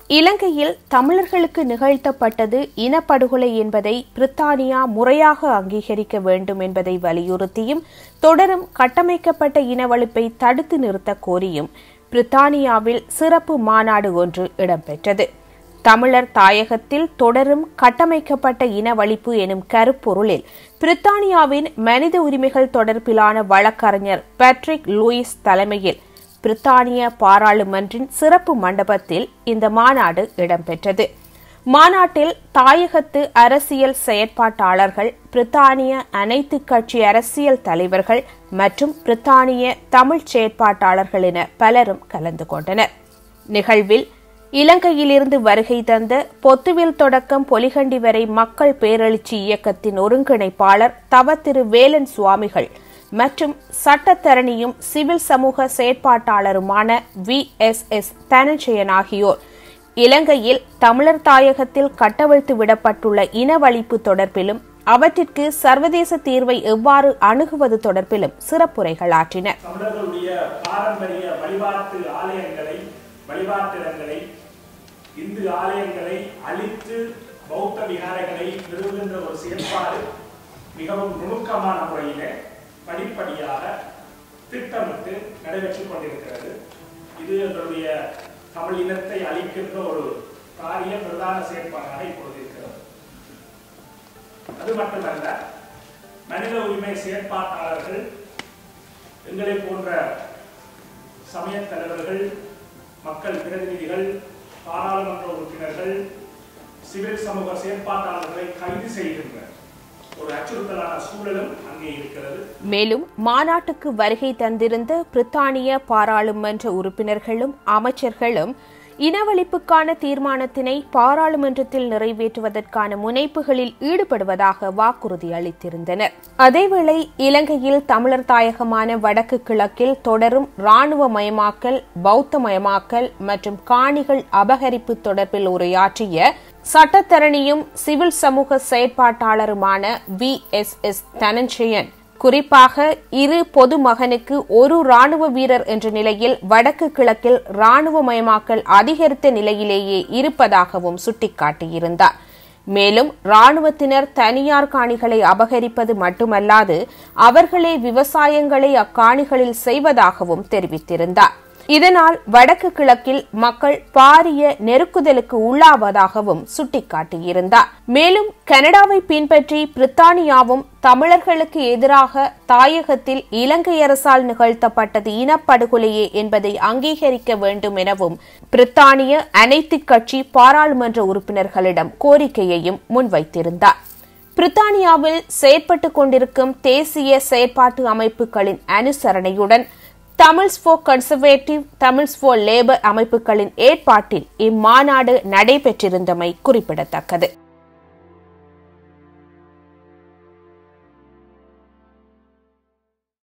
இலங்கையில் தமிழர்களுக்கு நிகழ்த்தப்பட்டது இனப்படுகொலை என்பதை பிரித்தானியா முறையாக அங்கீகரிக்க வேண்டும் என்பதை வலியுறுத்தியும் தொடரும் கட்டமைக்கப்பட்ட இனவழிப்பை தடுத்து நிறுத்த கோரியும் பிரித்தானியாவில் சிறப்பு மாநாடு ஒன்று இடம்பெற்றது தமிழர் தாயகத்தில் தொடரும் கட்டமைக்கப்பட்ட இனவழிப்பு எனும் கருப்பொருளில் பிரித்தானியாவின் மனித உரிமைகள் தொடர்பிலான வழக்கறிஞர் பேட்ரிக் லூயிஸ் தலைமையில் பிரித்தானிய பாராளுமன்றின் சிறப்பு மண்டபத்தில் இந்த மாநாடு இடம்பெற்றது மாநாட்டில் தாயகத்து அரசியல் செயற்பாட்டாளர்கள் பிரித்தானிய அனைத்து கட்சி அரசியல் தலைவர்கள் மற்றும் பிரித்தானிய தமிழ் செயற்பாட்டாளர்கள் என பலரும் கலந்து கொண்டனர் நிகழ்வில் இலங்கையிலிருந்து வருகை தந்த பொத்துவில் தொடக்கம் பொலிகண்டி வரை மக்கள் பேரெழுச்சி இயக்கத்தின் ஒருங்கிணைப்பாளர் தவ திரு வேலன் சுவாமிகள் மற்றும் சட்டத்தரணியும் சிவில் சமூக செயற்பாட்டாளருமான வி எஸ் எஸ் தனஞ்சயன் ஆகியோர் இலங்கையில் தமிழர் தாயகத்தில் கட்டவிழ்த்து விடப்பட்டுள்ள இனவழிப்பு தொடர்பிலும் அவற்றிற்கு சர்வதேச தீர்வை எவ்வாறு அணுகுவது தொடர்பிலும் சிறப்புரைகள் ஆற்றினர் தமிழர்களுடைய பாரம்பரிய வழிபாட்டு ஆலயங்களை வழிபாட்டிடங்களை இந்து ஆலயங்களை அழித்து பௌத்த விகாரங்களை நிறுவுகின்ற ஒரு செயற்பாடு மிகவும் நுணுக்கமான முறையிலே படிப்படியாக திட்டமிட்டு நடைபெற்றுக் கொண்டிருக்கிறது இது எங்களுடைய தமிழ் இனத்தை அழிக்கின்ற ஒரு காரிய பிரதான செயற்பாடாக இப்பொழுது இருக்கிறது அது மட்டுமல்ல மனித உரிமை செயற்பாட்டாளர்கள் எங்களை போன்ற சமயத் தலைவர்கள் மக்கள் பிரதிநிதிகள் பாராளுமன்ற உறுப்பினர்கள் சிவில் சமூக செயற்பாட்டாளர்களை கைது செய்கின்ற ஒரு அச்சுறுத்தலான சூழலும் அங்கே இருக்கிறது மேலும் மாநாட்டுக்கு வருகை தந்திருந்த பிரித்தானிய பாராளுமன்ற உறுப்பினர்களும் அமைச்சர்களும் இனவழிப்புக்கான தீர்மானத்தினை பாராளுமன்றத்தில் நிறைவேற்றுவதற்கான முனைப்புகளில் ஈடுபடுவதாக வாக்குறுதி அளித்திருந்தனர் அதேவேளை இலங்கையில் தமிழர் தாயகமான வடக்கு கிழக்கில் தொடரும் ராணுவமயமாக்கல் பௌத்தமயமாக்கல் மற்றும் காணிகள் அபகரிப்பு தொடர்பில் உரையாற்றிய சட்டத்தரணியும் சிவில் சமூக செயற்பாட்டாளருமான வி எஸ் எஸ் தனஞ்சயன் குறிப்பாக இரு பொதுமகனுக்கு ஒரு ராணுவ வீரர் என்ற நிலையில் வடக்கு கிழக்கில் ராணுவமயமாக்கல் அதிகரித்த நிலையிலேயே இருப்பதாகவும் சுட்டிக்காட்டியிருந்தார் மேலும் ராணுவத்தினர் தனியார் காணிகளை அபகரிப்பது மட்டுமல்லாது அவர்களே விவசாயங்களை அக்காணிகளில் செய்வதாகவும் தெரிவித்திருந்தார் இதனால் வடக்கு கிழக்கில் மக்கள் பாரிய நெருக்குதலுக்கு உள்ளாவதாகவும் சுட்டிக்காட்டியிருந்தார் மேலும் கனடாவை பின்பற்றி பிரித்தானியாவும் தமிழர்களுக்கு எதிராக தாயகத்தில் இலங்கை அரசால் நிகழ்த்தப்பட்டது இனப்படுகொலையே என்பதை அங்கீகரிக்க வேண்டும் எனவும் பிரித்தானிய அனைத்து கட்சி பாராளுமன்ற உறுப்பினர்களிடம் கோரிக்கையையும் முன்வைத்திருந்தார் பிரித்தானியாவில் செயற்பட்டுக் கொண்டிருக்கும் தேசிய செயற்பாட்டு அமைப்புகளின் அனுசரணையுடன் Tamils for Conservative Tamils for Labour அமைப்புகளின் ஏற்பாட்டில் இம்மாநாடு நடைபெற்றிருந்தமை குறிப்பிடத்தக்கது